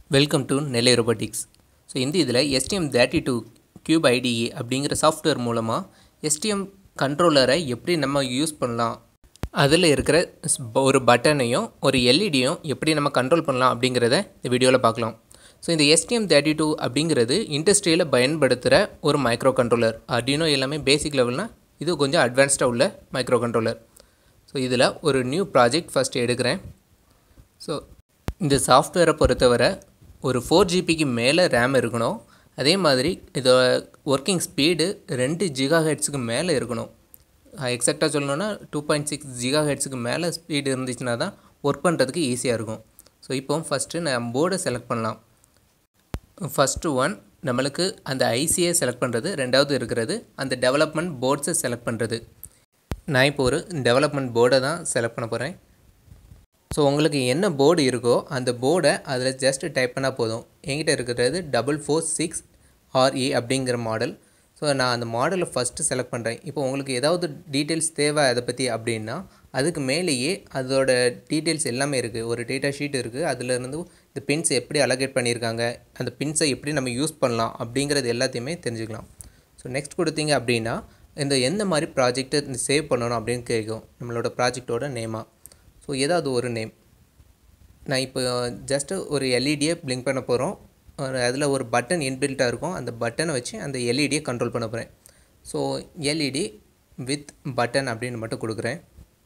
welcome to Nellai robotics so இந்த இதில் STM thirty two cube IDE அப்படிங்கிற சாஃப்ட்வேர் மூலமாக எஸ்டிஎம் கண்ட்ரோலரை எப்படி நம்ம யூஸ் பண்ணலாம் அதில் இருக்கிற ஸ்- ஒரு பட்டனையும் ஒரு எல்இடியும் எப்படி நம்ம கண்ட்ரோல் பண்ணலாம் அப்படிங்கிறத இந்த வீடியோவில் பார்க்கலாம் ஸோ இந்த எஸ்டிஎம் தேர்ட்டி டூ அப்படிங்கிறது இண்டஸ்ட்ரியில் பயன்படுத்துகிற ஒரு மைக்ரோ கண்ட்ரோலர் அப்படின்னும் எல்லாமே பேசிக் லெவல்னால் இது கொஞ்சம் அட்வான்ஸ்டாக உள்ள மைக்ரோ கண்ட்ரோலர் ஸோ இதில் ஒரு நியூ ப்ராஜெக்ட் ஃபஸ்ட் எடுக்கிறேன் ஸோ இந்த சாஃப்ட்வேரை பொறுத்தவரை ஒரு ஃபோர் ஜிபிக்கு மேலே ரேம் இருக்கணும் அதே மாதிரி இதோட ஒர்க்கிங் ஸ்பீடு ரெண்டு ஜிகா ஹெட்ஸுக்கு மேலே இருக்கணும் எக்ஸாக்டாக சொல்லணும்னா டூ பாயிண்ட் சிக்ஸ் ஜிகா ஹெட்ஸுக்கு மேலே ஸ்பீடு இருந்துச்சுன்னா தான் ஒர்க் பண்ணுறதுக்கு ஈஸியாக இருக்கும் ஸோ இப்போ ஃபஸ்ட்டு நான் போர்டை செலக்ட் பண்ணலாம் ஃபஸ்ட்டு ஒன் நம்மளுக்கு அந்த ஐசியை செலக்ட் பண்ணுறது ரெண்டாவது இருக்கிறது அந்த டெவலப்மெண்ட் போர்ட்ஸை செலக்ட் பண்ணுறது நான் இப்போ ஒரு டெவலப்மெண்ட் போர்டை தான் செலக்ட் பண்ண போகிறேன் ஸோ உங்களுக்கு என்ன போர்டு இருக்கோ அந்த போர்டை அதில் ஜஸ்ட் டைப் பண்ணால் போதும் என்கிட்ட இருக்கிறது டபுள் ஃபோர் சிக்ஸ் ஆர்இ அப்படிங்கிற மாடல் ஸோ நான் அந்த மாடலை ஃபஸ்ட்டு செலக்ட் பண்ணுறேன் இப்போ உங்களுக்கு ஏதாவது டீட்டெயில்ஸ் தேவை அதை பற்றி அப்படின்னா அதுக்கு மேலேயே அதோட டீட்டெயில்ஸ் எல்லாமே இருக்குது ஒரு டேட்டா ஷீட் இருக்குது அதுலேருந்து இந்த பின்ஸ் எப்படி அலகேட் பண்ணியிருக்காங்க அந்த பின்ஸை எப்படி நம்ம யூஸ் பண்ணலாம் அப்படிங்கிறது எல்லாத்தையுமே தெரிஞ்சுக்கலாம் ஸோ நெக்ஸ்ட் கொடுத்தீங்க அப்படின்னா இந்த எந்த மாதிரி ப்ராஜெக்டை சேவ் பண்ணணும் அப்படின்னு கேட்கும் நம்மளோட ப்ராஜெக்டோட நேமாக ஸோ ஏதாவது ஒரு நேம் நான் இப்போ ஜஸ்ட்டு ஒரு எல்இடியை பிளிங்க் பண்ண போகிறோம் அதில் ஒரு பட்டன் இன்பில்ட்டாக இருக்கும் அந்த பட்டனை வச்சு அந்த எல்இடியை கண்ட்ரோல் பண்ண போகிறேன் ஸோ எல்இடி வித் பட்டன் அப்படின்னு மட்டும் கொடுக்குறேன்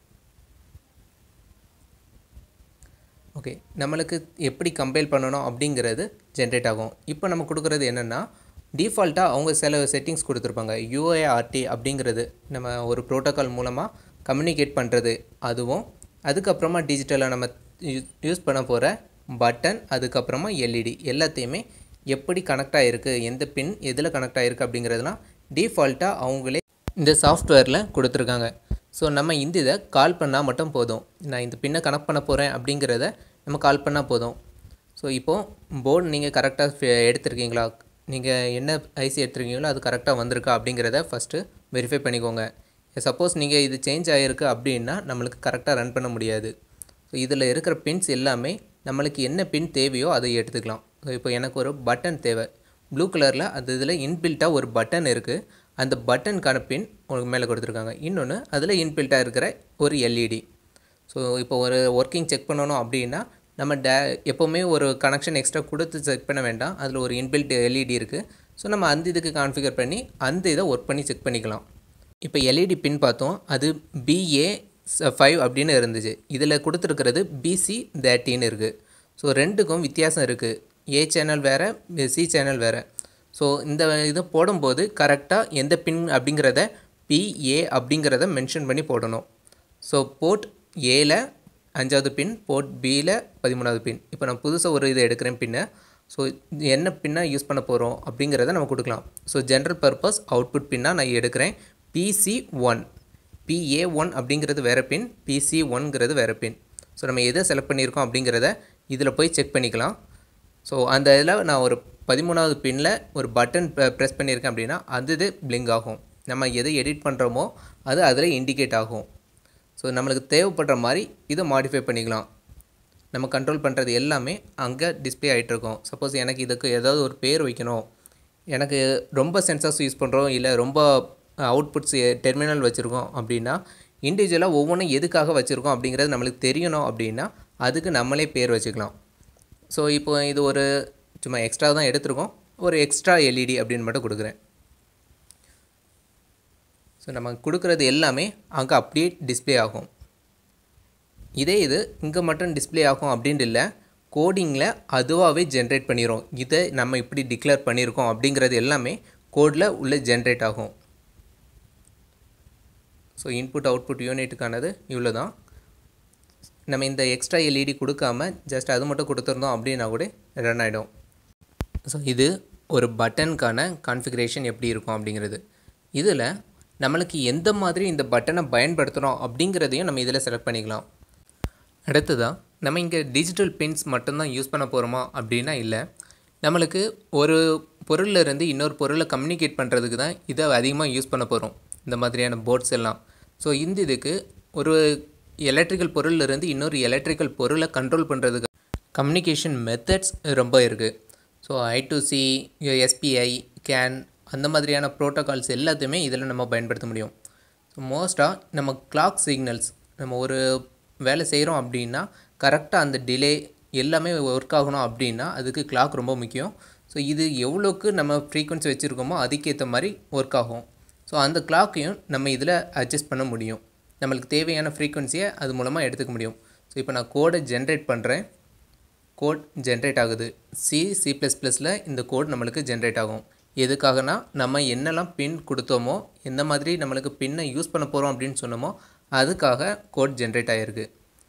ஓகே நம்மளுக்கு எப்படி கம்பைல் பண்ணணும் அப்படிங்கிறது ஜென்ரேட் ஆகும் இப்போ நம்ம கொடுக்குறது என்னென்னா டிஃபால்ட்டாக அவங்க சில செட்டிங்ஸ் கொடுத்துருப்பாங்க யூஏஆர்டி அப்படிங்கிறது நம்ம ஒரு ப்ரோட்டோக்கால் மூலமாக கம்யூனிகேட் பண்ணுறது அதுவும் அதுக்கப்புறமா டிஜிட்டலாக நம்ம யூஸ் பண்ண போகிற பட்டன் அதுக்கப்புறமா எல்இடி எல்லாத்தையுமே எப்படி கனெக்ட் ஆகிருக்கு எந்த பின் எதில் கனெக்ட் ஆகிருக்கு அப்படிங்கிறதுலாம் டிஃபால்ட்டாக அவங்களே இந்த சாஃப்ட்வேரில் கொடுத்துருக்காங்க ஸோ நம்ம இந்த இதை கால் பண்ணால் மட்டும் போதும் நான் இந்த பின்னை கனெக்ட் பண்ண போகிறேன் அப்படிங்கிறத நம்ம கால் பண்ணால் போதும் ஸோ இப்போது போர்டு நீங்கள் கரெக்டாக எடுத்திருக்கீங்களா நீங்கள் என்ன ஐசி எடுத்திருக்கீங்களோ அது கரெக்டாக வந்திருக்கா அப்படிங்கிறத ஃபஸ்ட்டு வெரிஃபை பண்ணிக்கோங்க சப்போஸ் நீங்கள் இது சேஞ்ச் ஆகிருக்கு அப்படின்னா நம்மளுக்கு கரெக்டாக ரன் பண்ண முடியாது ஸோ இதில் இருக்கிற பின்ஸ் எல்லாமே நம்மளுக்கு என்ன பின் தேவையோ அதை எடுத்துக்கலாம் ஸோ இப்போ எனக்கு ஒரு பட்டன் தேவை ப்ளூ கலரில் அந்த இதில் இன்பில்ட்டாக ஒரு பட்டன் இருக்குது அந்த பட்டனுக்கான பின் உங்களுக்கு மேலே கொடுத்துருக்காங்க இன்னொன்று அதில் இன்பில்ட்டாக இருக்கிற ஒரு எல்இடி ஸோ இப்போ ஒரு ஒர்க்கிங் செக் பண்ணணும் அப்படின்னா நம்ம டே எப்போவுமே ஒரு கனெக்ஷன் எக்ஸ்ட்ரா கொடுத்து செக் பண்ண வேண்டாம் அதில் ஒரு இன்பில்ட் எல்இடி இருக்குது ஸோ நம்ம அந்த இதுக்கு கான்ஃபிகர் பண்ணி அந்த இதை ஒர்க் பண்ணி செக் பண்ணிக்கலாம் இப்போ எல்இடி பின் பார்த்தோம் அது பிஏ ஃபைவ் அப்படின்னு இருந்துச்சு இதில் கொடுத்துருக்கிறது பிசி தேர்ட்டின்னு இருக்குது ஸோ ரெண்டுக்கும் வித்தியாசம் இருக்குது ஏ சேனல் வேறு சி சேனல் வேறு ஸோ இந்த இதை போடும்போது கரெக்டாக எந்த பின் அப்படிங்கிறத பிஏ அப்படிங்கிறத மென்ஷன் பண்ணி போடணும் ஸோ போர்ட் ஏல அஞ்சாவது பின் போர்ட் பியில் பதிமூணாவது பின் இப்போ நான் புதுசாக ஒரு இதை எடுக்கிறேன் பின்னை ஸோ என்ன பின்னாக யூஸ் பண்ண போகிறோம் அப்படிங்கிறத நம்ம கொடுக்கலாம் ஸோ ஜென்ரல் பர்பஸ் அவுட்புட் பின்னாக நான் எடுக்கிறேன் பிசி ஒன் பிஏ ஒன் அப்படிங்கிறது வேறு பின் பிசி ஒன்ங்கிறது வேறு பின் ஸோ நம்ம எதை செலக்ட் பண்ணியிருக்கோம் அப்படிங்கிறத இதில் போய் செக் பண்ணிக்கலாம் ஸோ அந்த இதில் நான் ஒரு பதிமூணாவது பின்னில் ஒரு பட்டன் ப்ரெஸ் பண்ணியிருக்கேன் அப்படின்னா அது இது பிளிங்க் ஆகும் நம்ம எதை எடிட் பண்ணுறோமோ அது அதில் இண்டிகேட் ஆகும் ஸோ நம்மளுக்கு தேவைப்படுற மாதிரி இதை மாடிஃபை பண்ணிக்கலாம் நம்ம கண்ட்ரோல் பண்ணுறது எல்லாமே அங்கே டிஸ்ப்ளே ஆகிட்டு இருக்கும் சப்போஸ் எனக்கு இதுக்கு ஏதாவது ஒரு பேர் வைக்கணும் எனக்கு ரொம்ப சென்சார்ஸ் யூஸ் பண்ணுறோம் இல்லை ரொம்ப அவுட்புட்ஸ் டெர்மினல் வச்சுருக்கோம் அப்படின்னா இண்டிவிஜுவலாக ஒவ்வொன்றும் எதுக்காக வச்சுருக்கோம் அப்படிங்கிறது நம்மளுக்கு தெரியணும் அப்படின்னா அதுக்கு நம்மளே பேர் வச்சுக்கலாம் ஸோ இப்போ இது ஒரு சும்மா எக்ஸ்ட்ரா தான் எடுத்திருக்கோம் ஒரு எக்ஸ்ட்ரா எல்இடி அப்படின்னு மட்டும் கொடுக்குறேன் ஸோ நம்ம கொடுக்குறது எல்லாமே அங்கே அப்படியே டிஸ்ப்ளே ஆகும் இதே இது இங்கே மட்டும் டிஸ்ப்ளே ஆகும் அப்படின்ட்டு இல்லை கோடிங்கில் அதுவாகவே ஜென்ரேட் பண்ணிடும் இதை நம்ம இப்படி டிக்ளேர் பண்ணியிருக்கோம் அப்படிங்கிறது எல்லாமே கோடில் உள்ளே ஜென்ரேட் ஆகும் ஸோ இன்புட் அவுட்புட் யூனிட்டுக்கானது இவ்வளோ தான் நம்ம இந்த எக்ஸ்ட்ரா எல்இடி கொடுக்காம ஜஸ்ட் அது மட்டும் கொடுத்துருந்தோம் அப்படின்னா கூட ரன் ஆகிடும் ஸோ இது ஒரு பட்டனுக்கான கான்ஃபிகரேஷன் எப்படி இருக்கும் அப்படிங்கிறது இதில் நம்மளுக்கு எந்த மாதிரி இந்த பட்டனை பயன்படுத்துகிறோம் அப்படிங்கிறதையும் நம்ம இதில் செலக்ட் பண்ணிக்கலாம் அடுத்ததாக நம்ம இங்கே டிஜிட்டல் பின்ஸ் மட்டும்தான் யூஸ் பண்ண போகிறோமா அப்படின்னா இல்லை நம்மளுக்கு ஒரு பொருள்ல இருந்து இன்னொரு பொருளை கம்யூனிகேட் பண்ணுறதுக்கு தான் இதை அதிகமாக யூஸ் பண்ண போகிறோம் இந்த மாதிரியான போர்ட்ஸ் எல்லாம் ஸோ இந்த இதுக்கு ஒரு எலக்ட்ரிக்கல் பொருள்ல இருந்து இன்னொரு எலக்ட்ரிக்கல் பொருளை கண்ட்ரோல் பண்ணுறதுக்கு கம்யூனிகேஷன் மெத்தட்ஸ் ரொம்ப இருக்குது so I two C SPI CAN அந்த மாதிரியான ப்ரோட்டோகால்ஸ் எல்லாத்தையுமே இதில் நம்ம பயன்படுத்த முடியும் ஸோ மோஸ்ட்டாக நம்ம கிளாக் சிக்னல்ஸ் நம்ம ஒரு வேலை செய்கிறோம் அப்படின்னா கரெக்டாக அந்த டிலே எல்லாமே ஒர்க் ஆகணும் அப்படின்னா அதுக்கு கிளாக் ரொம்ப முக்கியம் ஸோ இது எவ்வளோக்கு நம்ம ஃப்ரீக்வன்சி வச்சுருக்கோமோ அதுக்கேற்ற மாதிரி ஒர்க் ஆகும் ஸோ அந்த கிளாக்கையும் நம்ம இதில் அட்ஜஸ்ட் பண்ண முடியும் நம்மளுக்கு தேவையான ஃப்ரீக்வன்சியை அது மூலமாக எடுத்துக்க முடியும் ஸோ இப்போ நான் கோடை ஜென்ரேட் பண்ணுறேன் கோட் ஜென்ரேட் ஆகுது சி சி ப்ளஸ் ப்ளஸில் இந்த கோட் நம்மளுக்கு ஜென்ரேட் ஆகும் எதுக்காகனா நம்ம என்னெல்லாம் பின் கொடுத்தோமோ எந்த மாதிரி நம்மளுக்கு பின்னை யூஸ் பண்ண போகிறோம் அப்படின்னு சொன்னோமோ அதுக்காக கோட் ஜென்ரேட் ஆகிருக்கு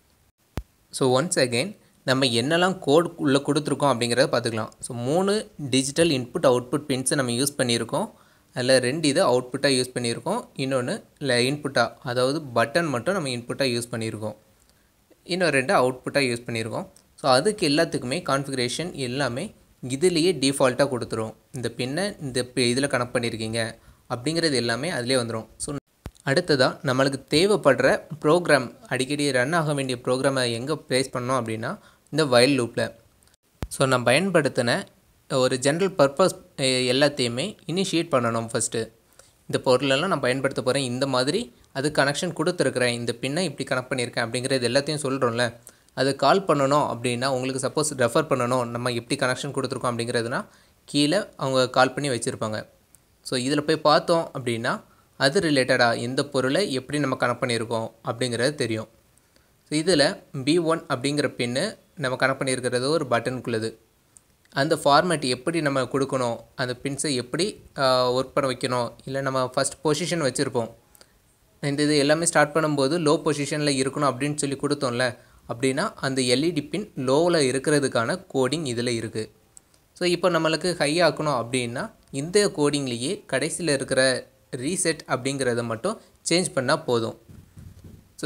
ஸோ ஒன்ஸ் அகெயின் நம்ம என்னெல்லாம் கோட் உள்ளே கொடுத்துருக்கோம் அப்படிங்கிறத பார்த்துக்கலாம் ஸோ மூணு டிஜிட்டல் இன்புட் அவுட்புட் பின்ஸை நம்ம யூஸ் பண்ணியிருக்கோம் அதில் ரெண்டு இதை அவுட்புட்டாக யூஸ் பண்ணியிருக்கோம் இன்னொன்று இல்லை இன்புட்டாக அதாவது பட்டன் மட்டும் நம்ம இன்புட்டாக யூஸ் பண்ணியிருக்கோம் இன்னும் ரெண்டு அவுட்புட்டாக யூஸ் பண்ணியிருக்கோம் ஸோ அதுக்கு எல்லாத்துக்குமே கான்ஃபிகரேஷன் எல்லாமே இதுலேயே டிஃபால்ட்டாக கொடுத்துரும் இந்த பின்னை இந்த இதில் கனெக்ட் பண்ணியிருக்கீங்க அப்படிங்கிறது எல்லாமே அதிலே வந்துடும் ஸோ அடுத்ததாக நம்மளுக்கு தேவைப்படுற ப்ரோக்ராம் அடிக்கடி ரன் ஆக வேண்டிய ப்ரோக்ராமை எங்கே ப்ளேஸ் பண்ணோம் அப்படின்னா இந்த வயல் லூப்பில் ஸோ நான் பயன்படுத்தின ஒரு ஜென்ரல் பர்பஸ் எல்லாத்தையுமே இனிஷியேட் பண்ணணும் ஃபஸ்ட்டு இந்த பொருளெல்லாம் நான் பயன்படுத்த போகிறேன் இந்த மாதிரி அது கனெக்ஷன் கொடுத்துருக்குறேன் இந்த பின்னை இப்படி கனெக்ட் பண்ணியிருக்கேன் அப்படிங்கிறது எல்லாத்தையும் சொல்கிறோம்ல அது கால் பண்ணணும் அப்படின்னா உங்களுக்கு சப்போஸ் ரெஃபர் பண்ணணும் நம்ம எப்படி கனெக்ஷன் கொடுத்துருக்கோம் அப்படிங்கிறதுனா கீழே அவங்க கால் பண்ணி வச்சுருப்பாங்க ஸோ இதில் போய் பார்த்தோம் அப்படின்னா அது ரிலேட்டடாக எந்த பொருளை எப்படி நம்ம கனெக்ட் பண்ணியிருக்கோம் அப்படிங்கிறது தெரியும் ஸோ இதில் பி ஒன் அப்படிங்கிற பின்னு நம்ம கனெக்ட் பண்ணியிருக்கிறது ஒரு பட்டனுக்குள்ளது அந்த ஃபார்மேட் எப்படி நம்ம கொடுக்கணும் அந்த பின்ஸை எப்படி ஒர்க் பண்ண வைக்கணும் இல்லை நம்ம ஃபஸ்ட் பொசிஷன் வச்சுருப்போம் இந்த இது எல்லாமே ஸ்டார்ட் பண்ணும்போது லோ பொசிஷனில் இருக்கணும் அப்படின்னு சொல்லி கொடுத்தோம்ல அப்படின்னா அந்த எல்இடி பின் லோவில் இருக்கிறதுக்கான கோடிங் இதில் இருக்குது ஸோ இப்போ நம்மளுக்கு ஹை ஆக்கணும் அப்படின்னா இந்த கோடிங்லேயே கடைசியில் இருக்கிற ரீசெட் அப்படிங்கிறத மட்டும் சேஞ்ச் பண்ணால் போதும் ஸோ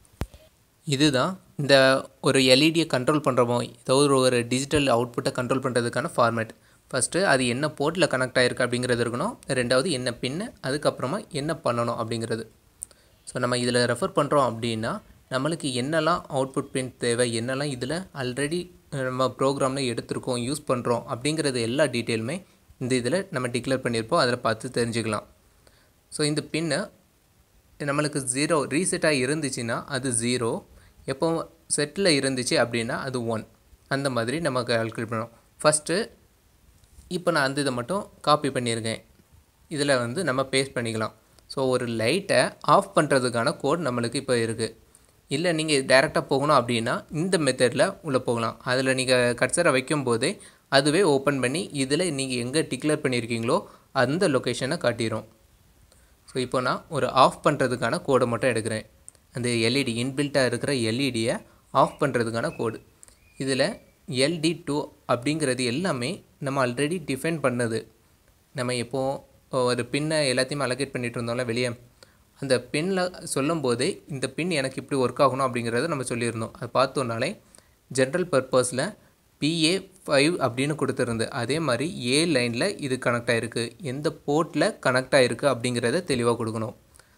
இதுதான் இந்த ஒரு எல்இடியை கண்ட்ரோல் பண்ணுறோமோ ஏதோ ஒரு ஒரு டிஜிட்டல் அவுட்புட்டை கண்ட்ரோல் பண்ணுறதுக்கான ஃபார்மேட் ஃபஸ்ட்டு அது என்ன போர்ட்டில் கனெக்ட் ஆகிருக்கு அப்படிங்கிறது இருக்கணும் ரெண்டாவது என்ன பின்னு அதுக்கப்புறமா என்ன பண்ணணும் அப்படிங்கிறது ஸோ நம்ம இதில் ரெஃபர் பண்ணுறோம் அப்படின்னா நம்மளுக்கு என்னெல்லாம் அவுட்புட் பின் தேவை என்னெல்லாம் இதில் ஆல்ரெடி நம்ம ப்ரோக்ராமில் எடுத்திருக்கோம் யூஸ் பண்ணுறோம் அப்படிங்கிறது எல்லா டீட்டெயிலுமே இந்த இதில் நம்ம டிக்ளேர் பண்ணியிருப்போம் அதில் பார்த்து தெரிஞ்சுக்கலாம் ஸோ இந்த பின்னு நம்மளுக்கு ஜீரோ ரீசெட்டாக இருந்துச்சுன்னா அது ஜீரோ எப்போ செட்டில் இருந்துச்சு அப்படின்னா அது ஒன் அந்த மாதிரி நம்ம கால்குலேட் பண்ணோம் ஃபஸ்ட்டு இப்போ நான் அந்த இதை மட்டும் காப்பி பண்ணியிருக்கேன் இதில் வந்து நம்ம பேஸ்ட் பண்ணிக்கலாம் ஸோ ஒரு லைட்டை ஆஃப் பண்ணுறதுக்கான கோட் நம்மளுக்கு இப்போ இருக்குது இல்லை நீங்கள் டேரெக்டாக போகணும் அப்படின்னா இந்த மெத்தடில் உள்ளே போகலாம் அதில் நீங்கள் கட்சரை வைக்கும் போதே அதுவே ஓப்பன் பண்ணி இதில் நீங்கள் எங்கே டிக்ளேர் பண்ணியிருக்கீங்களோ அந்த லொக்கேஷனை காட்டிடும் ஸோ இப்போ நான் ஒரு ஆஃப் பண்ணுறதுக்கான கோடை மட்டும் எடுக்கிறேன் அந்த எல்இடி இன்பில்ட்டாக இருக்கிற எல்இடியை ஆஃப் பண்ணுறதுக்கான கோடு இதில் எல்டி டூ அப்படிங்கிறது எல்லாமே நம்ம ஆல்ரெடி டிஃபைன் பண்ணது நம்ம எப்போது ஒரு பின்னை எல்லாத்தையுமே அலோகேட் பண்ணிகிட்டு இருந்தோம்ல வெளியே அந்த பின்னில் சொல்லும் போதே இந்த பின் எனக்கு இப்படி ஒர்க் ஆகணும் அப்படிங்கிறத நம்ம சொல்லியிருந்தோம் அது பார்த்தோன்னாலே ஜென்ரல் பர்பஸில் பிஏ ஃபைவ் அப்படின்னு கொடுத்துருந்து அதே மாதிரி ஏ லைனில் இது கனெக்ட் ஆகிருக்கு எந்த போர்ட்டில் கனெக்ட் ஆகிருக்கு அப்படிங்கிறத தெளிவாக கொடுக்கணும்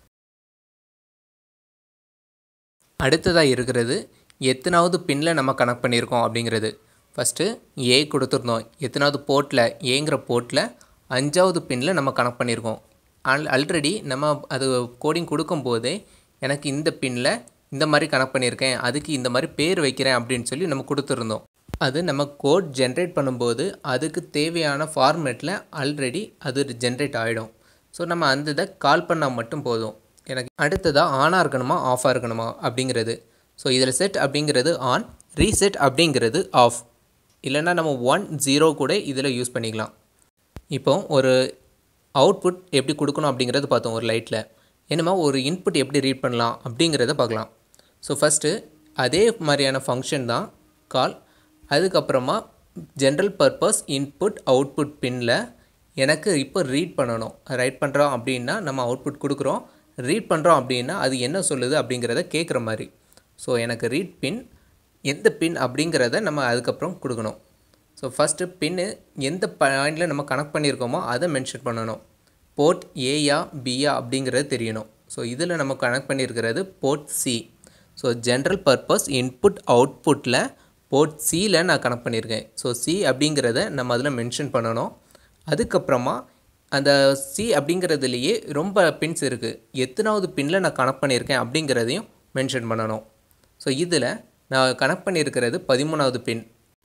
அடுத்ததாக இருக்கிறது எத்தனாவது பின்னில் நம்ம கனெக்ட் பண்ணியிருக்கோம் அப்படிங்கிறது ஃபஸ்ட்டு ஏ கொடுத்துருந்தோம் எத்தனாவது போர்ட்டில் ஏங்கிற போர்ட்டில் அஞ்சாவது பின்னில் நம்ம கனெக்ட் பண்ணியிருக்கோம் ஆல் ஆல்ரெடி நம்ம அது கோடிங் கொடுக்கும்போதே எனக்கு இந்த பின்னில் இந்த மாதிரி கனெக்ட் பண்ணியிருக்கேன் அதுக்கு இந்த மாதிரி பேர் வைக்கிறேன் அப்படின்னு சொல்லி நம்ம கொடுத்துருந்தோம் அது நம்ம கோட் ஜென்ரேட் பண்ணும்போது அதுக்கு தேவையான ஃபார்மேட்டில் ஆல்ரெடி அது ஜென்ரேட் ஆகிடும் ஸோ நம்ம அந்த இதை கால் பண்ணால் மட்டும் போதும் எனக்கு அடுத்ததாக ஆனாக இருக்கணுமா ஆஃபாக இருக்கணுமா அப்படிங்கிறது ஸோ இதில் செட் அப்படிங்கிறது ஆன் ரீசெட் அப்படிங்கிறது ஆஃப் இல்லைன்னா நம்ம ஒன் ஜீரோ கூட இதில் யூஸ் பண்ணிக்கலாம் இப்போ ஒரு அவுட்புட் எப்படி கொடுக்கணும் அப்படிங்கிறது பார்த்தோம் ஒரு லைட்டில் என்னமா ஒரு இன்புட் எப்படி ரீட் பண்ணலாம் அப்படிங்கிறத பார்க்கலாம் ஸோ ஃபஸ்ட்டு அதே மாதிரியான ஃபங்க்ஷன் தான் கால் அதுக்கப்புறமா ஜென்ரல் பர்பஸ் இன்புட் அவுட்புட் பின்னில் எனக்கு இப்போ ரீட் பண்ணணும் ரைட் பண்ணுறோம் அப்படின்னா நம்ம அவுட்புட் கொடுக்குறோம் ரீட் பண்ணுறோம் அப்படின்னா அது என்ன சொல்லுது அப்படிங்கிறத கேட்குற மாதிரி ஸோ எனக்கு ரீட் பின் எந்த பின் அப்படிங்கிறத நம்ம அதுக்கப்புறம் கொடுக்கணும் ஸோ ஃபஸ்ட்டு பின்னு எந்த பாயிண்டில் நம்ம கனெக்ட் பண்ணியிருக்கோமோ அதை மென்ஷன் பண்ணணும் போர்ட் ஏயா பியா அப்படிங்கிறது தெரியணும் ஸோ இதில் நம்ம கனெக்ட் பண்ணியிருக்கிறது port C so general purpose input அவுட்புட்டில் போர்ட் சியில் நான் கனெக்ட் பண்ணியிருக்கேன் ஸோ சி அப்படிங்கிறத நம்ம அதில் மென்ஷன் பண்ணணும் அதுக்கப்புறமா அந்த சி அப்படிங்கிறதுலையே ரொம்ப பின்ஸ் இருக்குது எத்தனாவது பின்னில் நான் கனெக்ட் பண்ணியிருக்கேன் அப்படிங்கிறதையும் மென்ஷன் பண்ணணும் ஸோ இதில் நான் கனெக்ட் பண்ணியிருக்கிறது பதிமூணாவது pin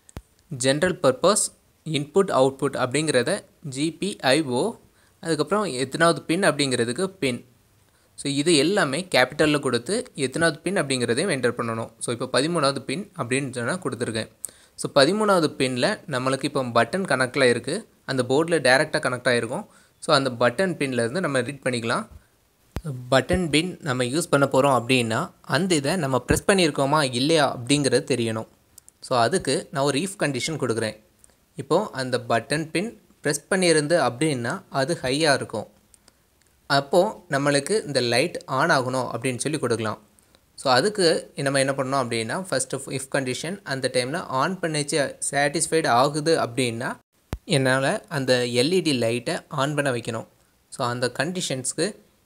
general purpose input output அப்படிங்கிறத ஜிபிஐஓ அதுக்கப்புறம் எத்தனாவது பின் அப்படிங்கிறதுக்கு பின் ஸோ இது எல்லாமே கேபிட்டலில் கொடுத்து எத்தனாவது பின் அப்படிங்கிறதையும் என்டர் பண்ணணும் ஸோ இப்போ பதிமூணாவது பின் அப்படின்னு சொன்னால் கொடுத்துருக்கேன் ஸோ பதிமூணாவது பின்னில் நம்மளுக்கு இப்போ பட்டன் கனெக்டில் இருக்குது அந்த போர்டில் டேரெக்டாக கனெக்ட் ஆகிருக்கும் ஸோ அந்த பட்டன் பின்லேருந்து நம்ம ரீட் பண்ணிக்கலாம் பட்டன் பின் நம்ம யூஸ் பண்ண போகிறோம் அப்படின்னா அந்த இதை நம்ம ப்ரெஸ் பண்ணியிருக்கோமா இல்லையா அப்படிங்கிறது தெரியணும் ஸோ அதுக்கு நான் ஒரு ஈஃப் கண்டிஷன் கொடுக்குறேன் இப்போது அந்த பட்டன் பின் ப்ரெஸ் பண்ணியிருந்து அப்படின்னா அது ஹையாக இருக்கும் அப்போது நம்மளுக்கு இந்த லைட் ஆன் ஆகணும் அப்படின்னு சொல்லி கொடுக்கலாம் ஸோ அதுக்கு நம்ம என்ன பண்ணோம் அப்படின்னா ஃபஸ்ட்டு இஃப் கண்டிஷன் அந்த டைமில் ஆன் பண்ணிச்சு சாட்டிஸ்ஃபைடு ஆகுது அப்படின்னா என்னால் அந்த எல்இடி லைட்டை ஆன் பண்ண வைக்கணும் ஸோ அந்த கண்டிஷன்ஸ்க்கு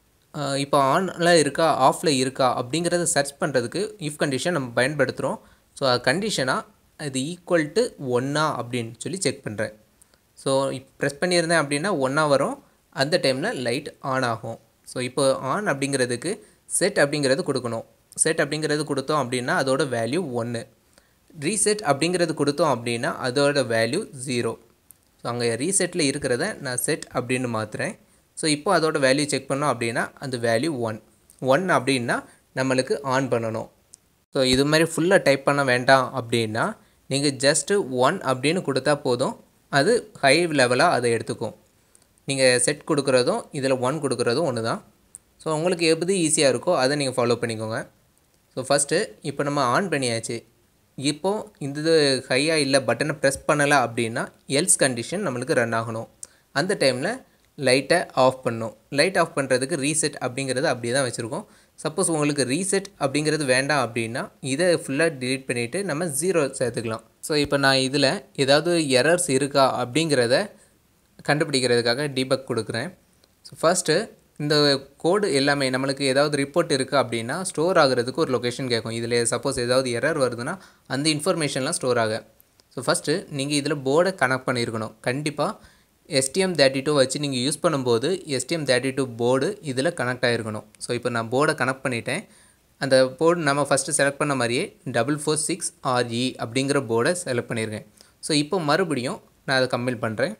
இப்போ ஆனில் இருக்கா ஆஃபில் இருக்கா அப்படிங்கிறத சர்ச் பண்ணுறதுக்கு இஃப் கண்டிஷன் நம்ம பயன்படுத்துகிறோம் ஸோ கண்டிஷனாக அது ஈக்குவல் டு ஒன்றா அப்படின்னு சொல்லி செக் பண்ணுறேன் ஸோ இப்போ ப்ரெஸ் பண்ணியிருந்தேன் அப்படின்னா ஒன்றா வரும் அந்த டைமில் லைட் ஆன் ஆகும் ஸோ இப்போ ஆன் அப்படிங்கிறதுக்கு செட் அப்படிங்கிறது கொடுக்கணும் செட் அப்படிங்கிறது கொடுத்தோம் அப்படின்னா அதோட வேல்யூ ஒன்று ரீசெட் அப்படிங்கிறது கொடுத்தோம் அப்படின்னா அதோட வேல்யூ ஜீரோ ஸோ அங்கே ரீசெட்டில் இருக்கிறத நான் செட் அப்படின்னு மாற்றுறேன் ஸோ இப்போ அதோட வேல்யூ செக் பண்ணோம் அப்படின்னா அந்த வேல்யூ ஒன் ஒன் அப்படின்னா நம்மளுக்கு ஆன் பண்ணணும் ஸோ இது மாதிரி ஃபுல்லாக டைப் பண்ண வேண்டாம் அப்படின்னா நீங்கள் ஜஸ்ட்டு ஒன் அப்படின்னு கொடுத்தா போதும் அது ஹை லெவலாக அதை எடுத்துக்கும் நீங்கள் செட் கொடுக்குறதும் இதில் ஒன் கொடுக்குறதும் ஒன்று தான் ஸோ உங்களுக்கு எது ஈஸியாக இருக்கோ அதை நீங்கள் ஃபாலோ பண்ணிக்கோங்க ஸோ ஃபஸ்ட்டு இப்போ நம்ம ஆன் பண்ணியாச்சு இப்போது இந்த இது ஹையாக இல்லை பட்டனை ப்ரெஸ் பண்ணலை அப்படின்னா எல்ஸ் கண்டிஷன் நம்மளுக்கு ரன் ஆகணும் அந்த டைமில் லைட்டை ஆஃப் பண்ணும் லைட் ஆஃப் பண்ணுறதுக்கு ரீசெட் அப்படிங்கிறது அப்படியே தான் வச்சுருக்கோம் சப்போஸ் உங்களுக்கு ரீசெட் அப்படிங்கிறது வேண்டாம் அப்படின்னா இதை ஃபுல்லாக டிலீட் பண்ணிவிட்டு நம்ம ஜீரோ சேர்த்துக்கலாம் ஸோ இப்போ நான் இதில் ஏதாவது எரர்ஸ் இருக்கா அப்படிங்கிறத கண்டுபிடிக்கிறதுக்காக டீபக் கொடுக்குறேன் ஸோ ஃபஸ்ட்டு இந்த கோடு எல்லாமே நம்மளுக்கு ஏதாவது ரிப்போர்ட் இருக்குது அப்படின்னா ஸ்டோர் ஆகிறதுக்கு ஒரு லொக்கேஷன் கேட்கும் இதில் சப்போஸ் ஏதாவது எரர் வருதுன்னா அந்த இன்ஃபர்மேஷன்லாம் ஸ்டோர் ஆக ஸோ ஃபஸ்ட்டு நீங்கள் இதில் போர்டை கனெக்ட் பண்ணியிருக்கணும் கண்டிப்பாக எஸ்டிஎம் தேர்ட்டி டூ வச்சு நீங்கள் யூஸ் பண்ணும்போது எஸ்டிஎம் தேர்ட்டி டூ போர்டு இதில் கனெக்ட் ஆகிருக்கணும் ஸோ இப்போ நான் போர்டை கனெக்ட் பண்ணிட்டேன் அந்த போர்டு நம்ம ஃபஸ்ட்டு செலக்ட் பண்ண மாதிரியே டபுள் ஃபோர் சிக்ஸ் ஆர்இ அப்படிங்கிற போர்டை செலக்ட் பண்ணியிருக்கேன் ஸோ இப்போ மறுபடியும் நான் அதை கம்பைல் பண்ணுறேன்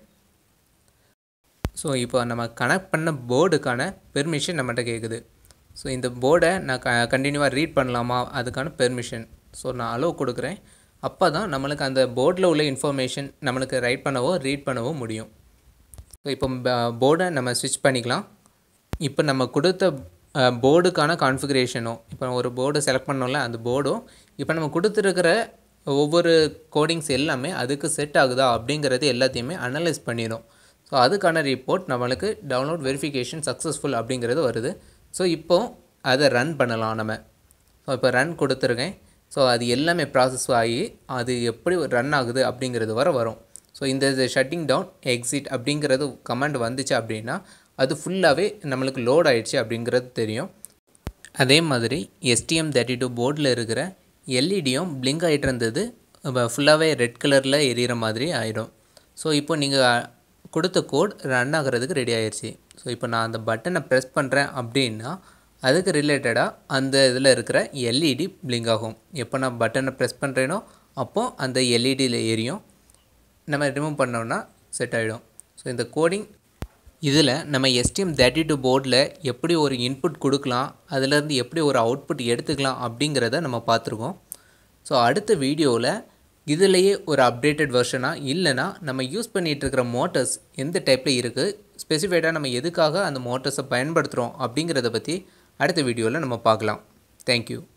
ஸோ இப்போ நம்ம கனெக்ட் பண்ண போர்டுக்கான பெர்மிஷன் நம்மகிட்ட கேட்குது ஸோ இந்த போர்டை நான் க கண்டினியூவாக ரீட் பண்ணலாமா அதுக்கான பெர்மிஷன் ஸோ நான் அலோவ் கொடுக்குறேன் அப்போ தான் நம்மளுக்கு அந்த போர்டில் உள்ள இன்ஃபர்மேஷன் நம்மளுக்கு ரைட் பண்ணவோ ரீட் பண்ணவோ முடியும் ஸோ இப்போ போர்டை நம்ம ஸ்விட்ச் பண்ணிக்கலாம் இப்போ நம்ம கொடுத்த போர்டுக்கான கான்ஃபிகரேஷனும் இப்போ ஒரு போர்டு செலக்ட் பண்ணோம்ல அந்த போர்டும் இப்போ நம்ம கொடுத்துருக்கிற ஒவ்வொரு கோடிங்ஸ் எல்லாமே அதுக்கு செட் ஆகுதா அப்படிங்கிறது எல்லாத்தையுமே அனலைஸ் பண்ணிடும் ஸோ அதுக்கான ரிப்போர்ட் நம்மளுக்கு டவுன்லோட் வெரிஃபிகேஷன் சக்ஸஸ்ஃபுல் அப்படிங்கிறது வருது ஸோ இப்போது அதை ரன் பண்ணலாம் நம்ம ஸோ இப்போ ரன் கொடுத்துருக்கேன் ஸோ அது எல்லாமே ப்ராசஸ் ஆகி அது எப்படி ரன் ஆகுது அப்படிங்கிறது வர வரும் ஸோ இந்த ஷட்டிங் டவுன் எக்ஸிட் அப்படிங்கிறது கமாண்ட் வந்துச்சு அப்படின்னா அது ஃபுல்லாகவே நம்மளுக்கு லோட் ஆயிடுச்சு அப்படிங்கிறது தெரியும் அதே மாதிரி எஸ்டிஎம் தேர்ட்டி டூ போர்டில் இருக்கிற எல்இடியும் பிளிங்க் ஆகிட்டு இருந்தது ஃபுல்லாகவே ரெட் கலரில் எரியிற மாதிரி ஆகிடும் ஸோ இப்போ நீங்கள் கொடுத்த கோட் ரன் ஆகிறதுக்கு ரெடி ஆயிடுச்சு ஸோ இப்போ நான் அந்த பட்டனை ப்ரெஸ் பண்ணுறேன் அப்படின்னா அதுக்கு ரிலேட்டடாக அந்த இதில் இருக்கிற எல்இடி பிளிங்க் ஆகும் எப்போ நான் பட்டனை ப்ரெஸ் பண்ணுறேனோ அப்போது அந்த எல்இடியில் எரியும் நம்ம ரிமூவ் பண்ணோன்னா செட் ஆகிடும் ஸோ இந்த கோடிங் இதில் நம்ம எஸ்டிஎம் தேர்ட்டி டூ போர்டில் எப்படி ஒரு இன்புட் கொடுக்கலாம் அதிலேருந்து எப்படி ஒரு அவுட்புட் எடுத்துக்கலாம் அப்படிங்கிறத நம்ம பார்த்துருக்கோம் ஸோ அடுத்த வீடியோவில் இதிலேயே ஒரு அப்டேட்டட் வெர்ஷனாக இல்லைனா நம்ம யூஸ் பண்ணிகிட்டு இருக்கிற மோட்டர்ஸ் எந்த டைப்பில் இருக்குது ஸ்பெசிஃபைடாக நம்ம எதுக்காக அந்த மோட்டர்ஸை பயன்படுத்துகிறோம் அப்படிங்கிறத பற்றி அடுத்த வீடியோவில் நம்ம பார்க்கலாம் தேங்க்யூ